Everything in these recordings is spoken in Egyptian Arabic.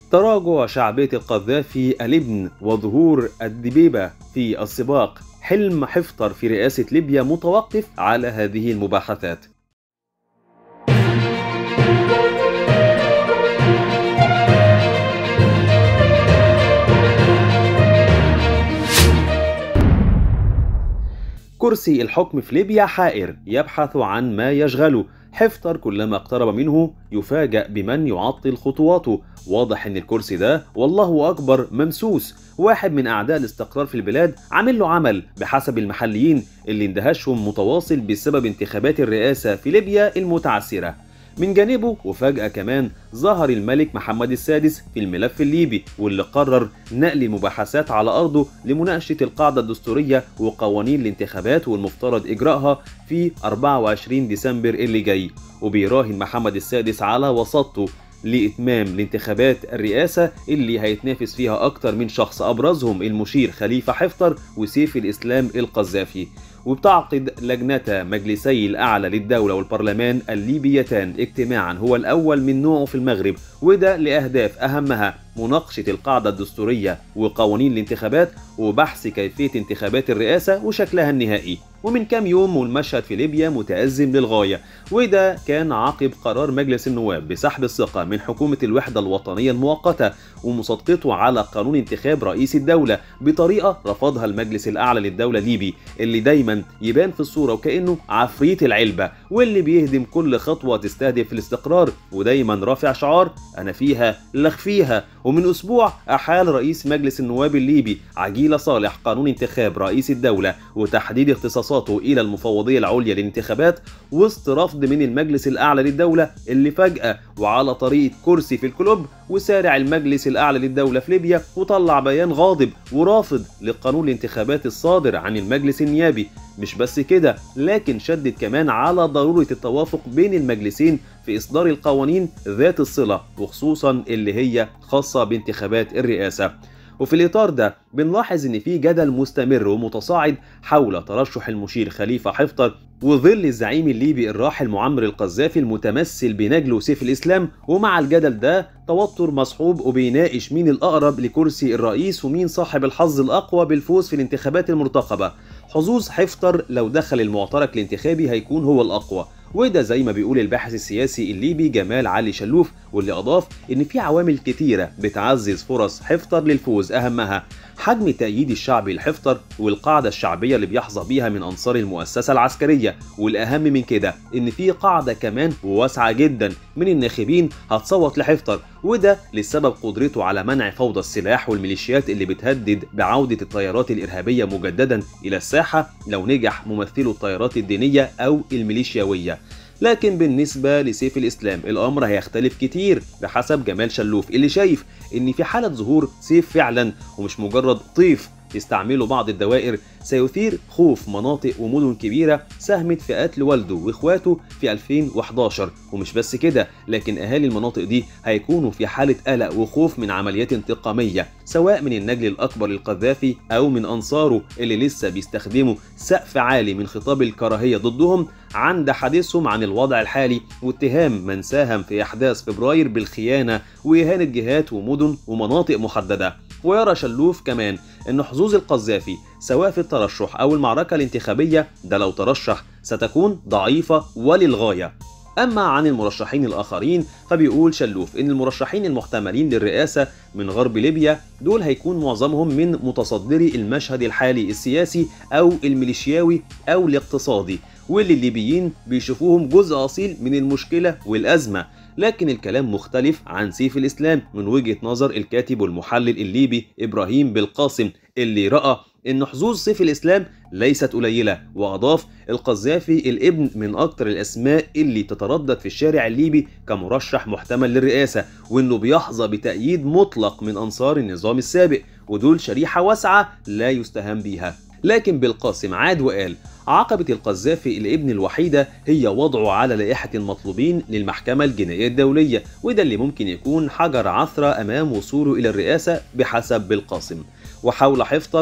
تراجع شعبية القذافي الابن وظهور الدبيبة في السباق حلم حفتر في رئاسة ليبيا متوقف على هذه المباحثات كرسي الحكم في ليبيا حائر يبحث عن ما يشغله حفتر كلما اقترب منه يفاجأ بمن يعطل خطواته واضح ان الكرسي ده والله اكبر ممسوس واحد من اعداء الاستقرار في البلاد عامل له عمل بحسب المحليين اللي اندهاشهم متواصل بسبب انتخابات الرئاسة في ليبيا المتعثرة من جانبه وفجأة كمان ظهر الملك محمد السادس في الملف الليبي واللي قرر نقل المباحثات على أرضه لمناقشة القاعدة الدستورية وقوانين الانتخابات والمفترض إجراءها في 24 ديسمبر اللي جاي وبيراهن محمد السادس على وسطه لإتمام الانتخابات الرئاسة اللي هيتنافس فيها أكتر من شخص أبرزهم المشير خليفة حفتر وسيف الإسلام القذافي وبتعقد لجنتا مجلسي الأعلى للدولة والبرلمان الليبيتان اجتماعا هو الأول من نوعه في المغرب وده لأهداف أهمها مناقشة القاعدة الدستورية وقوانين الانتخابات وبحث كيفية انتخابات الرئاسة وشكلها النهائي ومن كام يوم والمشهد في ليبيا متأزم للغاية وده كان عقب قرار مجلس النواب بسحب الثقة من حكومة الوحدة الوطنية المؤقتة ومصادقته على قانون انتخاب رئيس الدولة بطريقة رفضها المجلس الأعلى للدولة الليبي اللي دايما يبان في الصورة وكأنه عفريت العلبة واللي بيهدم كل خطوة تستهدف الاستقرار ودايما رافع شعار أنا فيها لخ فيها ومن أسبوع أحال رئيس مجلس النواب الليبي عجيل صالح قانون انتخاب رئيس الدولة وتحديد اختصاصاته إلى المفوضية العليا للانتخابات وسط رفض من المجلس الأعلى للدولة اللي فجأة وعلى طريقة كرسي في الكلوب وسارع المجلس الأعلى للدولة في ليبيا وطلع بيان غاضب ورافض لقانون الانتخابات الصادر عن المجلس النيابي مش بس كده لكن شدد كمان على ضرورة التوافق بين المجلسين في إصدار القوانين ذات الصلة وخصوصا اللي هي خاصة بانتخابات الرئاسة وفي الإطار ده بنلاحظ إن في جدل مستمر ومتصاعد حول ترشح المشير خليفة حفتر وظل الزعيم الليبي الراحل معمر القذافي المتمثل بنجل سيف الإسلام ومع الجدل ده توتر مصحوب وبيناقش مين الأقرب لكرسي الرئيس ومين صاحب الحظ الأقوى بالفوز في الانتخابات المرتقبة حظوظ حفتر لو دخل المعترك الانتخابي هيكون هو الأقوى وده زي ما بيقول الباحث السياسي الليبي جمال علي شلوف واللي أضاف إن في عوامل كتيرة بتعزز فرص حفتر للفوز أهمها حجم تأييد الشعبي لحفتر والقاعدة الشعبية اللي بيحظى بيها من أنصار المؤسسة العسكرية والأهم من كده إن في قاعدة كمان واسعة جدا من الناخبين هتصوت لحفتر وده لسبب قدرته على منع فوضى السلاح والميليشيات اللي بتهدد بعودة التيارات الإرهابية مجددا إلى الساحة لو نجح ممثلو التيارات الدينية أو الميليشياوية لكن بالنسبة لسيف الإسلام الأمر هيختلف كتير بحسب جمال شلوف اللي شايف إن في حالة ظهور سيف فعلا ومش مجرد طيف يستعمله بعض الدوائر سيثير خوف مناطق ومدن كبيرة ساهمت في قتل والده واخواته في 2011 ومش بس كده لكن أهالي المناطق دي هيكونوا في حالة قلق وخوف من عمليات انتقامية سواء من النجل الأكبر للقذافي أو من أنصاره اللي لسه بيستخدموا سقف عالي من خطاب الكراهية ضدهم عند حديثهم عن الوضع الحالي واتهام من ساهم في أحداث فبراير بالخيانة وإهانة جهات ومدن ومناطق محددة ويرى شلوف كمان ان حظوظ القذافي سواء في الترشح او المعركة الانتخابية ده لو ترشح ستكون ضعيفة وللغاية أما عن المرشحين الآخرين فبيقول شلوف إن المرشحين المحتملين للرئاسة من غرب ليبيا دول هيكون معظمهم من متصدري المشهد الحالي السياسي أو الميليشياوي أو الاقتصادي واللي الليبيين بيشوفوهم جزء أصيل من المشكلة والأزمة لكن الكلام مختلف عن سيف الإسلام من وجهة نظر الكاتب والمحلل الليبي إبراهيم بالقاسم اللي رأى إن حظوظ سيف الإسلام ليست قليلة وأضاف القذافي الابن من أكتر الأسماء اللي تتردد في الشارع الليبي كمرشح محتمل للرئاسة وإنه بيحظى بتأييد مطلق من أنصار النظام السابق ودول شريحة واسعة لا يستهان بيها لكن بالقاسم عاد وقال عقبة القذافي الابن الوحيدة هي وضعه على لائحة المطلوبين للمحكمة الجنائية الدولية وده اللي ممكن يكون حجر عثرة أمام وصوله إلى الرئاسة بحسب بالقاسم وحول حفتر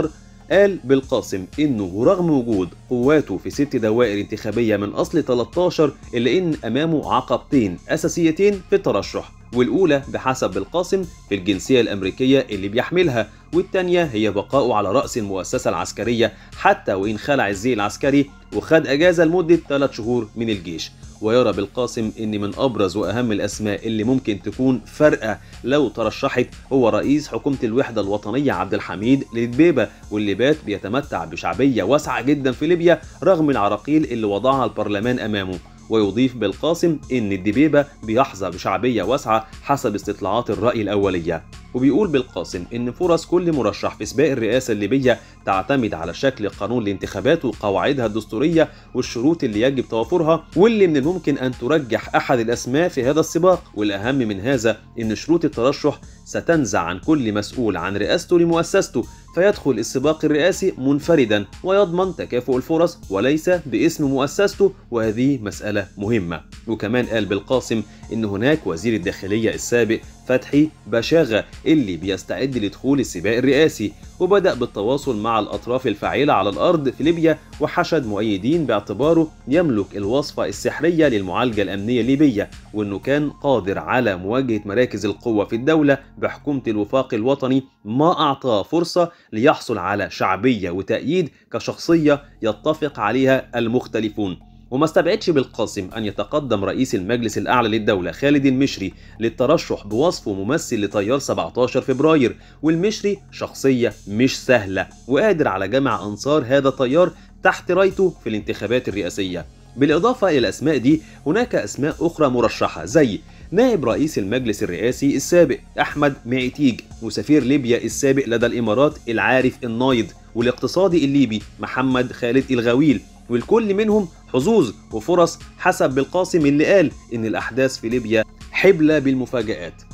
قال بالقاسم انه رغم وجود قواته في ست دوائر انتخابيه من اصل 13 الا ان امامه عقبتين اساسيتين في الترشح والاولى بحسب بالقاسم في الجنسيه الامريكيه اللي بيحملها والتانية هي بقاؤه على رأس المؤسسة العسكرية حتى وإن خلع الزي العسكري وخد أجازة لمدة 3 شهور من الجيش ويرى بالقاسم ان من ابرز واهم الاسماء اللي ممكن تكون فارقه لو ترشحت هو رئيس حكومه الوحده الوطنيه عبد الحميد لدبيبه واللي بات بيتمتع بشعبيه واسعه جدا في ليبيا رغم العراقيل اللي وضعها البرلمان امامه ويضيف بالقاسم ان الدبيبه بيحظى بشعبيه واسعه حسب استطلاعات الراي الاوليه وبيقول بالقاسم ان فرص كل مرشح في سباق الرئاسه الليبيه تعتمد على شكل قانون الانتخابات وقواعدها الدستوريه والشروط اللي يجب توافرها واللي من الممكن ان ترجح احد الاسماء في هذا السباق والاهم من هذا ان شروط الترشح ستنزع عن كل مسؤول عن رئاسته لمؤسسته فيدخل السباق الرئاسي منفردا ويضمن تكافؤ الفرص وليس باسم مؤسسته وهذه مسألة مهمة وكمان قال بالقاسم ان هناك وزير الداخلية السابق فتحي بشاغة اللي بيستعد لدخول السباق الرئاسي وبدأ بالتواصل مع الأطراف الفاعلة على الأرض في ليبيا وحشد مؤيدين باعتباره يملك الوصفة السحرية للمعالجة الأمنية الليبية وأنه كان قادر على مواجهة مراكز القوة في الدولة بحكومة الوفاق الوطني ما أعطاه فرصة ليحصل على شعبية وتأييد كشخصية يتفق عليها المختلفون وما استبعدش بالقاسم أن يتقدم رئيس المجلس الأعلى للدولة خالد المشري للترشح بوصفه ممثل لتيار 17 فبراير والمشري شخصية مش سهلة وقادر على جمع أنصار هذا التيار تحت رايته في الانتخابات الرئاسية بالإضافة إلى الأسماء دي هناك أسماء أخرى مرشحة زي نائب رئيس المجلس الرئاسي السابق أحمد معتيج وسفير ليبيا السابق لدى الإمارات العارف النايض والاقتصادي الليبي محمد خالد الغويل والكل منهم حظوظ وفرص حسب بالقاسم اللي قال إن الأحداث في ليبيا حبلة بالمفاجآت